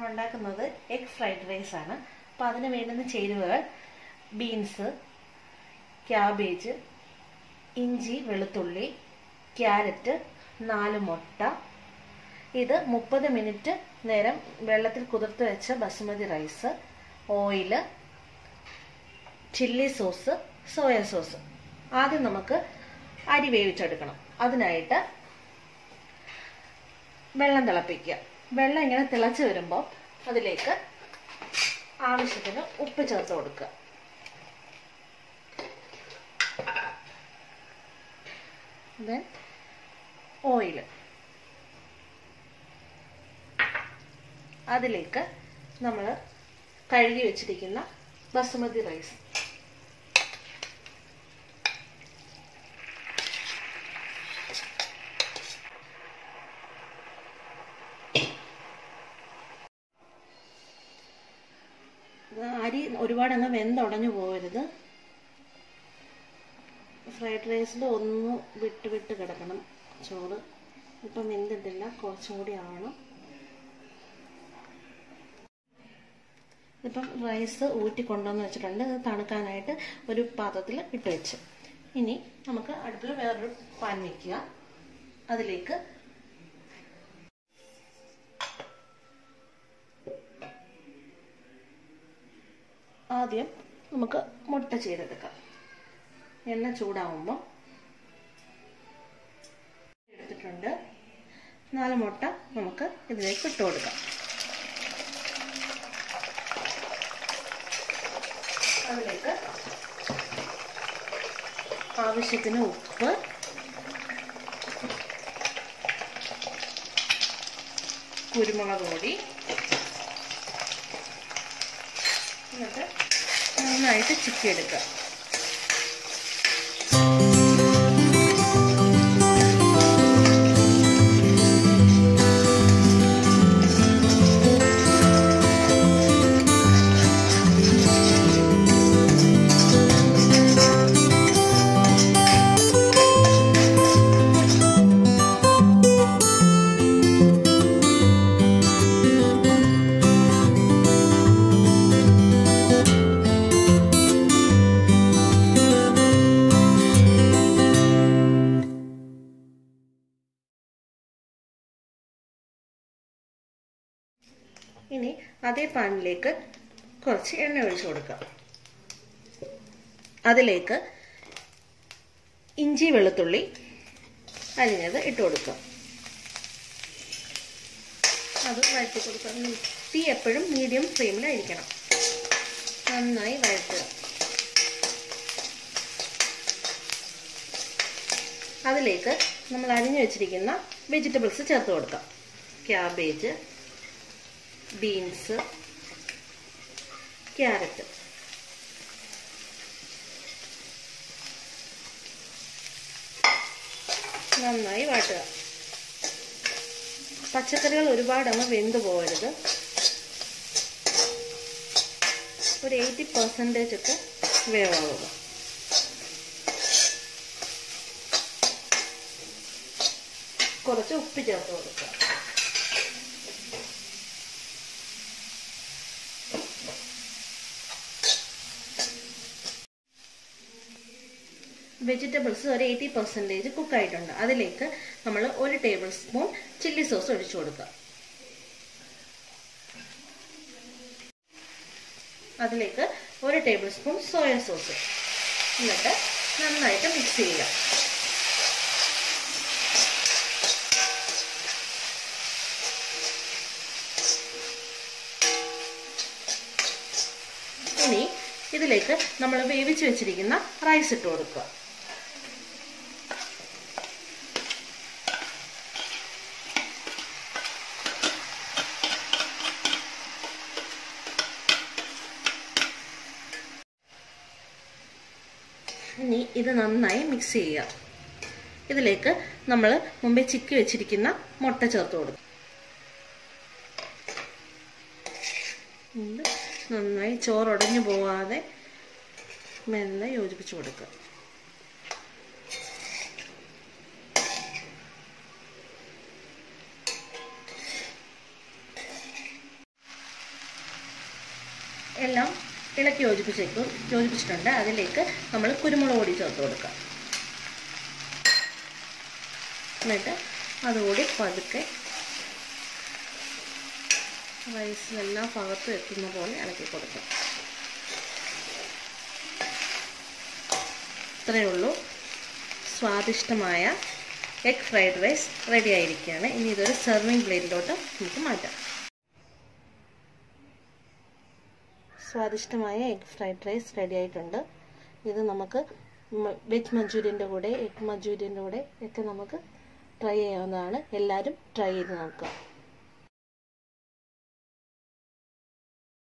നമ്മൾ ഉണ്ടാക്കുന്നത് egg fried rice ആണ് അപ്പോൾ അതിന് വേണ്ടുന്ന ചേരുവകൾ ബീൻസ് ക്യാബേജ് ഇഞ്ചി വെളുത്തുള്ളി ക്യാരറ്റ് നാല് മുട്ട ഇത് മുപ്പത് മിനിറ്റ് നേരം വെള്ളത്തിൽ കുതിർത്ത് വെച്ച basmati rice oil chilli sauce soya sauce ആദ്യം നമുക്ക് അരി വേവിച്ചെടുക്കണം അതിനായിട്ട് വെള്ളം തിളപ്പിക്കുക വെള്ളം ഇങ്ങനെ തിളച്ച് വരുമ്പോൾ അതിലേക്ക് ആവശ്യത്തിന് ഉപ്പ് ചേർത്ത് കൊടുക്കുക ദെൻ ഓയില് അതിലേക്ക് നമ്മൾ കഴുകി വെച്ചിരിക്കുന്ന ബസുമതി റൈസ് അരി ഒരുപാട് അങ്ങ് വെന്തുടഞ്ഞു പോകരുത് ഫ്രൈഡ് റൈസിൽ ഒന്ന് വിട്ട് വിട്ട് കിടക്കണം ചോറ് ഇപ്പം വെന്തിട്ടില്ല കുറച്ചും കൂടി ആവണം ഇപ്പം റൈസ് ഊറ്റി കൊണ്ടുവന്ന് വെച്ചിട്ടുണ്ട് ഇത് തണുക്കാനായിട്ട് ഒരു പാത്രത്തിൽ ഇട്ട് വെച്ച് ഇനി നമുക്ക് അടുപ്പിൽ വേറൊരു പാൻ വയ്ക്കുക അതിലേക്ക് ആദ്യം നമുക്ക് മുട്ട ചെയ്തെടുക്കാം എണ്ണ ചൂടാവുമ്പോൾ എടുത്തിട്ടുണ്ട് നാല് മുട്ട നമുക്ക് ഇതിലേക്ക് ഇട്ട് കൊടുക്കാം അതിലേക്ക് ആവശ്യത്തിന് ഉപ്പ് കുരുമുളക് പൊടി എന്നിട്ട് നന്നായിട്ട് ചിക്കി എടുക്കുക ഇനി അതേ പാനിലേക്ക് കുറച്ച് എണ്ണ ഒഴിച്ചു കൊടുക്കാം അതിലേക്ക് ഇഞ്ചി വെളുത്തുള്ളി അരിഞ്ഞത് ഇട്ട് കൊടുക്കാം അത് വഴറ്റി കൊടുക്കാം തീ എപ്പോഴും മീഡിയം ഫ്ലെയിമിലായിരിക്കണം നന്നായി വഴറ്റുക അതിലേക്ക് നമ്മൾ അരിഞ്ഞു വെച്ചിരിക്കുന്ന വെജിറ്റബിൾസ് ചേർത്ത് കൊടുക്കാം ക്യാബേജ് ബീൻസ് ക്യാരറ്റ് നന്നായി വാട്ടുക പച്ചക്കറികൾ ഒരുപാട് അങ്ങ് വെന്ത് പോകരുത് ഒരു എയ്റ്റി പെർസെൻറ്റേജ് ഒക്കെ വേവാവുക കുറച്ച് ഉപ്പ് ചേർത്ത് കൊടുക്കുക വെജിറ്റബിൾസ് ഒരു എയ്റ്റി പെർസെൻറ്റേജ് കുക്കായിട്ടുണ്ട് അതിലേക്ക് നമ്മൾ ഒരു ടേബിൾ സ്പൂൺ ചില്ലി സോസ് ഒഴിച്ചു കൊടുക്കുക അതിലേക്ക് ഒരു ടേബിൾ സ്പൂൺ സോയ സോസ് എന്നിട്ട് നന്നായിട്ട് മിക്സ് ചെയ്യുക ഇനി ഇതിലേക്ക് നമ്മൾ വേവിച്ച് വെച്ചിരിക്കുന്ന റൈസ് ഇട്ട് കൊടുക്കുക ഇനി ഇത് നന്നായി മിക്സ് ചെയ്യുക ഇതിലേക്ക് നമ്മൾ മുമ്പേ ചിക്കി വെച്ചിരിക്കുന്ന മുട്ട ചേർത്ത് കൊടുക്കും നന്നായി ചോറുടഞ്ഞു പോവാതെ മെല്ലെ യോജിപ്പിച്ച് കൊടുക്കുക എല്ലാം ഇളക്കി യോജിപ്പിച്ചേക്കും യോജിപ്പിച്ചിട്ടുണ്ട് അതിലേക്ക് നമ്മൾ കുരുമുളക് പൊടി ചേർത്ത് കൊടുക്കാം എന്നിട്ട് അതുകൂടി പതുക്കെ റൈസിലെല്ലാം ഭാഗത്തും എത്തുന്ന പോലെ ഇളക്കി കൊടുക്കാം ഇത്രയേ ഉള്ളൂ സ്വാദിഷ്ടമായ എഗ് ഫ്രൈഡ് റൈസ് റെഡി ആയിരിക്കുകയാണ് ഇനി ഇതൊരു സെർവിങ് പ്ലേറ്റിലോട്ട് നമുക്ക് മാറ്റാം സ്വാദിഷ്ടമായ എഗ് ഫ്രൈഡ് റൈസ് റെഡി ആയിട്ടുണ്ട് ഇത് നമുക്ക് വെജ് മഞ്ചൂരിയൻ്റെ കൂടെ എഗ് മഞ്ചൂരിയൻ്റെ കൂടെ ഒക്കെ നമുക്ക് ട്രൈ ചെയ്യാവുന്നതാണ് എല്ലാവരും ട്രൈ ചെയ്ത് നോക്കുക